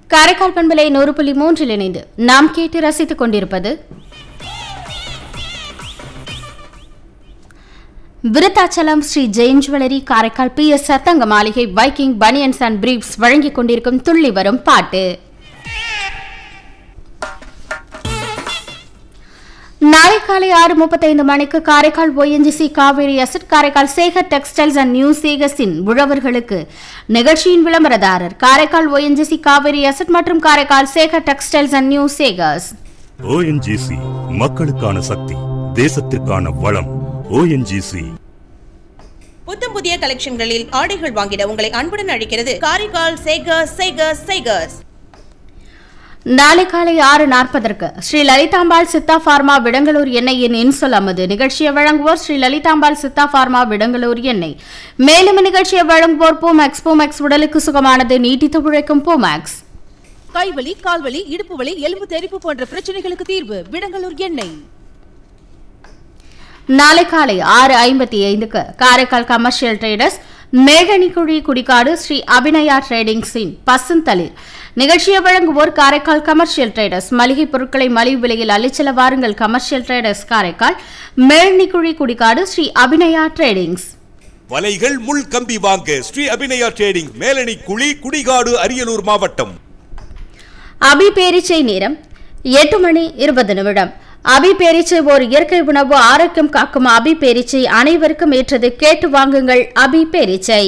காரைக்கால் பண்பலை நூறு புள்ளி மூன்றில் இணைந்து நாம் கேட்டு ரசித்துக் கொண்டிருப்பது Virudhachalam Sri Jain jewellery Karaikal P S சத்தங்க மாளிகை வைக்கிங் பனியன்ஸ் அண்ட் பிரீப்ஸ் வழங்கிக் கொண்டிருக்கும் துள்ளி வரும் பாட்டு நாளை காலை ஆறு முப்பத்தைந்து மணிக்கு Karaikal ONGC Cauvery asset Karaikal Sekar textiles and new சேகஸின் உழவர்களுக்கு நிகழ்ச்சியின் விளம்பரதாரர் காரைக்கால் ஒஎன்ஜிசி காவேரி அசட் மற்றும் Karaikal Sekar textiles and new Sekars ONGC மக்களுக்கான சக்தி தேசத்திற்கான வளம் ஓஎன்ஜிசி புத்தம் புதிய கலெக்ஷன்களில் ஆடைகள் வாங்கிட உங்களை அன்புடன் அழைக்கிறது காரைக்கால் சேகர்ஸ் சேகர்ஸ் சேகர்ஸ் நாளை காலை ஆறு நாற்பதற்கு ஸ்ரீ லலிதாம்பாள் சித்தா பார்மா விடங்களூர் எண்ணெயின் இன்சொல் அமது நிகழ்ச்சியை வழங்குவோர் ஸ்ரீ லலிதாம்பாள் சித்தா பார்மா விடங்களூர் எண்ணெய் மேலும் நிகழ்ச்சியை வழங்குவோர் பூமேக்ஸ் பூமேக்ஸ் உடலுக்கு சுகமானது நீட்டித்து உழைக்கும் பூமேக்ஸ் கைவலி கால்வலி இடுப்பு வலி எலும்பு தெறிப்பு போன்ற பிரச்சனைகளுக்கு தீர்வு விடங்கலூர் எண்ணெய் நாளை காலை ஆறு ஐம்பத்தி ஐந்துக்கு காரைக்கால் கமர்ஷியல் ட்ரேடர்ஸ் மேகனிக்குழி குடிகாடு ஸ்ரீ அபிநயா ட்ரேடிங்ஸின் பசுந்தளிர் நிகழ்ச்சியை வழங்குவோர் காரைக்கால் கமர்ஷியல் ட்ரேடர்ஸ் மளிகை பொருட்களை மலிவு விலையில் அள்ளிச்செல்ல வாருங்கள் commercial traders Karaikal Melnikuzhi Kudikadu Sri Abhinaya tradings வலைகள் முள் கம்பி வாங்க ஸ்ரீ அபிநயா ட்ரேடிங் மேலணி குழி குடிகாடு அரியலூர் மாவட்டம் அபி பேரிச்சை நேரம் எட்டு மணி இருபது நிமிடம் அபி பேரிச்சை ஒரு இயற்கை உணவு ஆரோக்கியம் காக்கும் அபி பேரிச்சை அனைவருக்கும் ஏற்றது கேட்டு வாங்குங்கள் அபி பேரிச்சை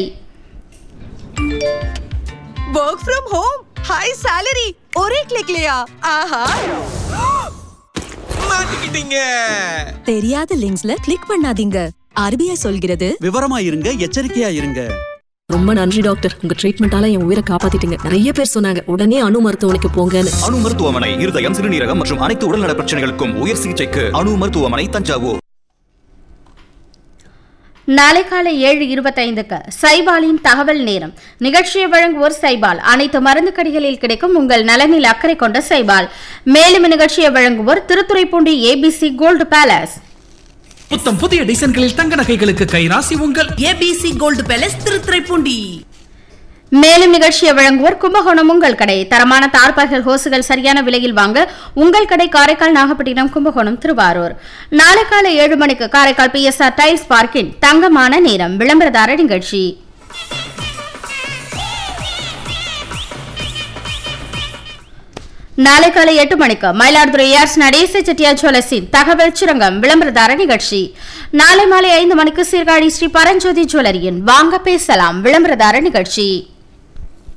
work from home high salary और एक क्लिक लिया ஆஹா மாட்டிக்கிட்டீங்க தெரியாத லிங்க்ஸ்ல கிளிக் பண்ணாதீங்க ஆர்பிஐ சொல்கிறது விவரமா இருங்க எச்சரிக்கையா இருங்க ரொம்ப நன்றி டாக்டர் உங்க ட்ரீட்மெண்டால என் உயிரை காப்பாத்திட்டீங்க நிறைய பேர் சொன்னாங்க உடனே அணு மருத்துவமனைக்கு போங்கன்னு அணு மருத்துவமனை இருதயம் சிறுநீரகம் மற்றும் அனைத்து உடல்நல பிரச்சனைகளுக்கும் உயர் சிகிச்சைக்கு அணு மருத்துவமனை தஞ்சாவூர் நாளை காலை ஏழு இருபத்தைந்துக்கு சைபாலின் தகவல் நேரம் நிகழ்ச்சியை வழங்குவோர் சைபால் அனைத்து மருந்து கடைகளில் கிடைக்கும் உங்கள் நலனில் அக்கறை கொண்ட சைபால் மேலும் நிகழ்ச்சியை வழங்குவோர் திருத்துறைப்பூண்டி ஏபிசி கோல்டு பேலஸ் புத்தம் புதிய டிசைன்களில் தங்க நகைகளுக்கு கைராசி உங்கள் ஏபிசி கோல்டு பேலஸ் திருத்துறைப்பூண்டி மேலும் நிகழ்ச்சியை வழங்குவோர் கும்பகோணம் உங்கள் கடை தரமான தார்பாய்கள் ஹோசுகள் சரியான விலையில் வாங்க உங்கள் கடை காரைக்கால் நாகப்பட்டினம் கும்பகோணம் திருவாரூர் நாளை காலை ஏழு மணிக்கு காரைக்கால் பிஎஸ்ஆர் டைல்ஸ் பார்க்கின் தங்கமான நேரம் விளம்பரதார நிகழ்ச்சி நாளை காலை எட்டு மணிக்கு மயிலாடுதுறை ஏர்ஸ் நடேச செட்டியார் ஜுவல்லர்ஸின் தகவல் சுரங்கம் விளம்பரதார நிகழ்ச்சி நாளை மாலை ஐந்து மணிக்கு சீர்காழி ஸ்ரீ பரஞ்சோதி ஜுவல்லரியின் வாங்க பேசலாம் விளம்பரதார நிகழ்ச்சி